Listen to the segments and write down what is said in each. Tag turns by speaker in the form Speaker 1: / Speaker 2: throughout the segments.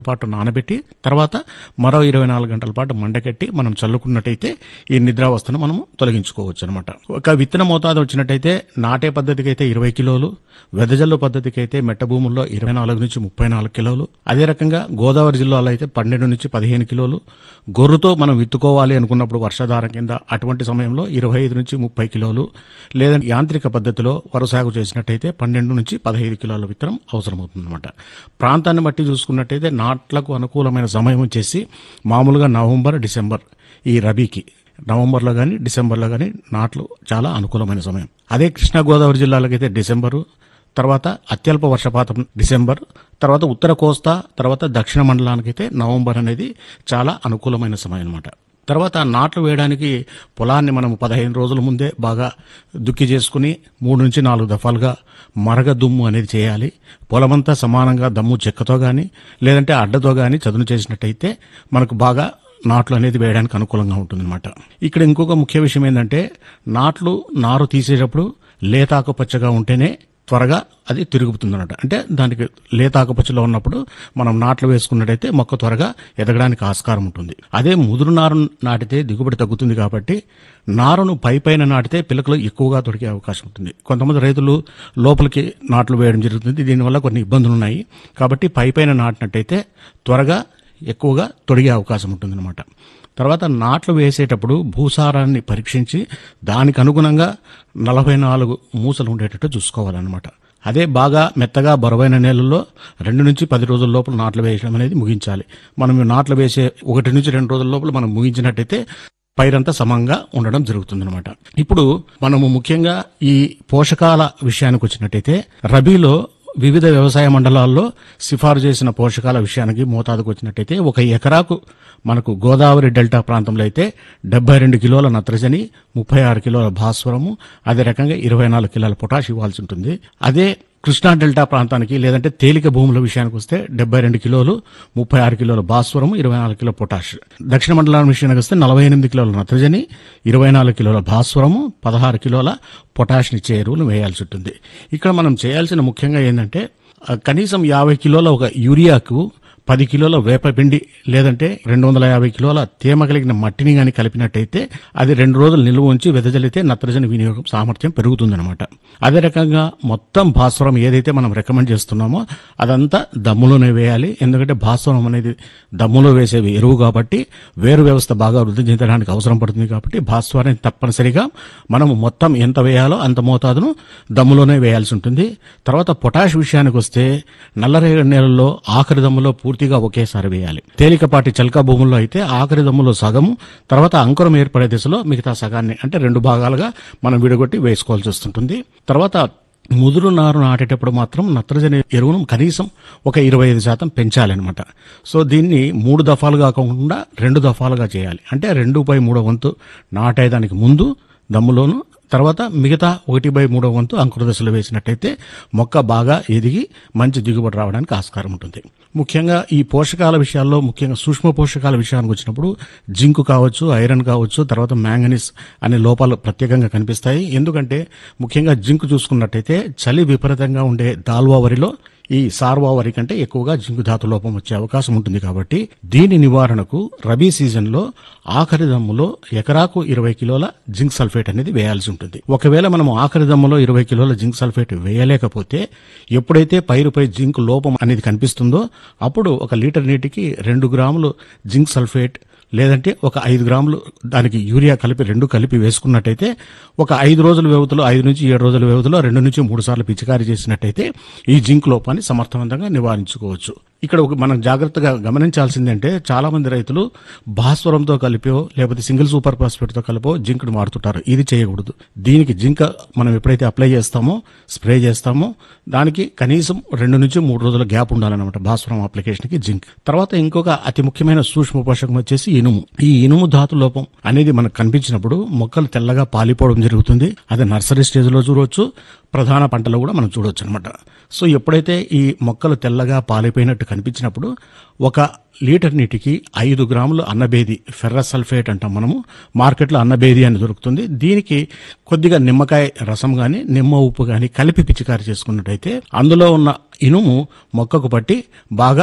Speaker 1: పాటు నానబెట్టి తర్వాత మరో ఇరవై నాలుగు గంటల పాటు మండకెట్టి మనం చల్లుకున్నట్టయితే ఈ నిద్రావస్థను మనం తొలగించుకోవచ్చు అనమాట ఒక విత్తన మోతాదు వచ్చినట్టయితే నాటే పద్ధతికి అయితే ఇరవై కిలోలు వెదజల్లు పద్ధతికి అయితే మెట్ట భూముల్లో ఇరవై నాలుగు నుంచి ముప్పై నాలుగు కిలోలు అదే రకంగా గోదావరి జిల్లాలో అయితే పన్నెండు నుంచి పదిహేను కిలోలు గొర్రుతో మనం విత్తుకోవాలి అనుకున్నప్పుడు వర్షాధారం కింద అటువంటి సమయంలో ఇరవై ఐదు నుంచి ముప్పై కిలోలు లేదంటే యాంత్రిక పద్ధతిలో వరి సాగు చేసినట్టయితే పన్నెండు నుంచి పదహైదు కిలోల విత్తనం అవసరమవుతుందన్నమాట ప్రాంతాన్ని బట్టి చూసుకున్నట్టయితే నాట్లకు అనుకూలమైన సమయం వచ్చేసి మామూలుగా నవంబర్ డిసెంబర్ ఈ రబీకి నవంబర్లో కానీ డిసెంబర్లో కానీ నాట్లు చాలా అనుకూలమైన సమయం అదే కృష్ణా గోదావరి జిల్లాలకైతే డిసెంబరు తర్వాత అత్యల్ప వర్షపాతం డిసెంబర్ తర్వాత ఉత్తర కోస్తా తర్వాత దక్షిణ మండలానికైతే నవంబర్ అనేది చాలా అనుకూలమైన సమయం అన్నమాట తర్వాత నాట్లు వేయడానికి పొలాన్ని మనం పదహైదు రోజుల ముందే బాగా దుక్కి చేసుకుని మూడు నుంచి నాలుగు దఫాలుగా మరగ దుమ్ము అనేది చేయాలి పొలమంతా సమానంగా దమ్ము చెక్కతో కానీ లేదంటే అడ్డతో కానీ చదును చేసినట్టయితే మనకు బాగా నాట్లు అనేది వేయడానికి అనుకూలంగా ఉంటుందన్నమాట ఇక్కడ ఇంకొక ముఖ్య విషయం ఏంటంటే నాట్లు నారు తీసేటప్పుడు లేతాకు పచ్చగా ఉంటేనే త్వరగా అది తిరుగుతుందన్నమాట అంటే దానికి లేత ఆకుపచ్చలో ఉన్నప్పుడు మనం నాట్లు వేసుకున్నట్టయితే మొక్క త్వరగా ఎదగడానికి ఆస్కారం ఉంటుంది అదే ముదురు నారు నాటితే దిగుబడి తగ్గుతుంది కాబట్టి నారును పై పైన నాటితే పిలకలు ఎక్కువగా దొరికే అవకాశం ఉంటుంది కొంతమంది రైతులు లోపలికి నాట్లు వేయడం జరుగుతుంది దీనివల్ల కొన్ని ఇబ్బందులు ఉన్నాయి కాబట్టి పై పైన నాటినట్టయితే త్వరగా ఎక్కువగా తొడిగే అవకాశం ఉంటుందన్నమాట తర్వాత నాట్లు వేసేటప్పుడు భూసారాన్ని పరీక్షించి దానికి అనుగుణంగా నలభై నాలుగు మూసలు ఉండేటట్టు చూసుకోవాలన్నమాట అదే బాగా మెత్తగా బరువైన నేలల్లో రెండు నుంచి పది రోజుల లోపల నాట్లు వేయడం అనేది ముగించాలి మనం ఈ నాట్లు వేసే ఒకటి నుంచి రెండు రోజుల లోపల మనం ముగించినట్టయితే పైరంతా సమంగా ఉండడం జరుగుతుందన్నమాట ఇప్పుడు మనము ముఖ్యంగా ఈ పోషకాల విషయానికి వచ్చినట్టయితే రబీలో వివిధ వ్యవసాయ మండలాల్లో సిఫారు చేసిన పోషకాల విషయానికి మోతాదుకు వచ్చినట్టయితే ఒక ఎకరాకు మనకు గోదావరి డెల్టా ప్రాంతంలో అయితే డెబ్బై రెండు కిలోల నత్రజని ముప్పై ఆరు కిలోల భాస్వరము అదే రకంగా ఇరవై నాలుగు కిలోల పొటాష్ ఇవ్వాల్సి ఉంటుంది అదే కృష్ణా డెల్టా ప్రాంతానికి లేదంటే తేలిక భూముల విషయానికి వస్తే డెబ్బై రెండు కిలోలు ముప్పై ఆరు కిలోల భాస్వరము ఇరవై నాలుగు కిలో పొటాష్ దక్షిణ మండలం విషయానికి వస్తే నలభై ఎనిమిది కిలోల నత్రజని ఇరవై నాలుగు కిలోల భాస్వరము పదహారు కిలోల పొటాష్ని ఇచ్చే ఎరువులు వేయాల్సి ఉంటుంది ఇక్కడ మనం చేయాల్సిన ముఖ్యంగా ఏంటంటే ఆ, కనీసం యాభై కిలోల ఒక యూరియాకు పది కిలోల వేపపిండి లేదంటే రెండు వందల యాభై కిలోల తేమ కలిగిన మట్టిని కానీ కలిపినట్టయితే అది రెండు రోజులు నిల్వ ఉంచి వెదజల్లితే నత్రజని వినియోగం సామర్థ్యం పెరుగుతుందన్నమాట అదే రకంగా మొత్తం భాస్వరం ఏదైతే మనం రికమెండ్ చేస్తున్నామో అదంతా దమ్ములోనే వేయాలి ఎందుకంటే భాస్వరం అనేది దమ్ములో వేసేవి ఎరువు కాబట్టి వేరు వ్యవస్థ బాగా వృద్ధి చెందడానికి అవసరం పడుతుంది కాబట్టి భాస్వరం తప్పనిసరిగా మనం మొత్తం ఎంత వేయాలో అంత మోతాదును దమ్ములోనే వేయాల్సి ఉంటుంది తర్వాత పొటాష్ విషయానికి వస్తే నల్లరేగడి నేలల్లో ఆఖరి దమ్ములో పూర్తిగా ఒకేసారి వేయాలి తేలికపాటి చల్కా భూముల్లో అయితే ఆఖరి దమ్ములో సగము తర్వాత అంకురం ఏర్పడే దిశలో మిగతా సగాన్ని అంటే రెండు భాగాలుగా మనం విడగొట్టి వేసుకోవాల్సి వస్తుంటుంది తర్వాత ముదురు నారు నాటేటప్పుడు మాత్రం నత్రజని ఎరువును కనీసం ఒక ఇరవై ఐదు శాతం పెంచాలన్నమాట సో దీన్ని మూడు దఫాలుగా కాకుండా రెండు దఫాలుగా చేయాలి అంటే రెండు బై మూడో వంతు నాటేదానికి ముందు దమ్ములోను తర్వాత మిగతా ఒకటి బై మూడో వంతు అంకుర దశలో వేసినట్టయితే మొక్క బాగా ఎదిగి మంచి దిగుబడి రావడానికి ఆస్కారం ఉంటుంది ముఖ్యంగా ఈ పోషకాల విషయాల్లో ముఖ్యంగా సూక్ష్మ పోషకాల విషయానికి వచ్చినప్పుడు జింక్ కావచ్చు ఐరన్ కావచ్చు తర్వాత మ్యాంగనీస్ అనే లోపాలు ప్రత్యేకంగా కనిపిస్తాయి ఎందుకంటే ముఖ్యంగా జింక్ చూసుకున్నట్టయితే చలి విపరీతంగా ఉండే దాల్వా వరిలో ఈ సార్వా వరి కంటే ఎక్కువగా జింకు ధాతు లోపం వచ్చే అవకాశం ఉంటుంది కాబట్టి దీని నివారణకు రబీ సీజన్లో ఆఖరి దమ్ములో ఎకరాకు ఇరవై కిలోల జింక్ సల్ఫేట్ అనేది వేయాల్సి ఉంటుంది ఒకవేళ మనం ఆఖరి దమ్ములో ఇరవై కిలోల జింక్ సల్ఫేట్ వేయలేకపోతే ఎప్పుడైతే పైరుపై జింక్ లోపం అనేది కనిపిస్తుందో అప్పుడు ఒక లీటర్ నీటికి రెండు గ్రాములు జింక్ సల్ఫేట్ లేదంటే ఒక ఐదు గ్రాములు దానికి యూరియా కలిపి రెండు కలిపి వేసుకున్నట్టయితే ఒక ఐదు రోజుల వ్యవధిలో ఐదు నుంచి ఏడు రోజుల వ్యవధిలో రెండు నుంచి మూడు సార్లు పిచికారీ చేసినట్టయితే ఈ జింక్ లోపాన్ని సమర్థవంతంగా నివారించుకోవచ్చు ఇక్కడ ఒక మనం జాగ్రత్తగా గమనించాల్సిందంటే చాలా మంది రైతులు భాస్వరంతో కలిపో లేకపోతే సింగిల్ సూపర్ ఫాస్ఫేట్ తో కలిపో జింక్ను వాడుతుంటారు ఇది చేయకూడదు దీనికి జింక్ మనం ఎప్పుడైతే అప్లై చేస్తామో స్ప్రే చేస్తామో దానికి కనీసం రెండు నుంచి మూడు రోజుల గ్యాప్ ఉండాలన్నమాట భాస్వరం అప్లికేషన్ కి జింక్ తర్వాత ఇంకొక అతి ముఖ్యమైన సూక్ష్మ పోషకం వచ్చేసి ఇనుము ఈ ఇనుము ధాతు లోపం అనేది మనకు కనిపించినప్పుడు మొక్కలు తెల్లగా పాలిపోవడం జరుగుతుంది అది నర్సరీ స్టేజ్ లో చూడవచ్చు ప్రధాన పంటలో కూడా మనం చూడవచ్చు అనమాట సో ఎప్పుడైతే ఈ మొక్కలు తెల్లగా పాలిపోయినట్టు కనిపించినప్పుడు ఒక లీటర్ నీటికి ఐదు గ్రాములు అన్నబేది ఫెర్రస్ సల్ఫేట్ అంటాం మనము మార్కెట్లో అన్నబేది అని దొరుకుతుంది దీనికి కొద్దిగా నిమ్మకాయ రసం కానీ నిమ్మ ఉప్పు కానీ కలిపి పిచికారి చేసుకున్నట్టయితే అందులో ఉన్న ఇనుము మొక్కకు పట్టి బాగా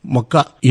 Speaker 1: మొక్క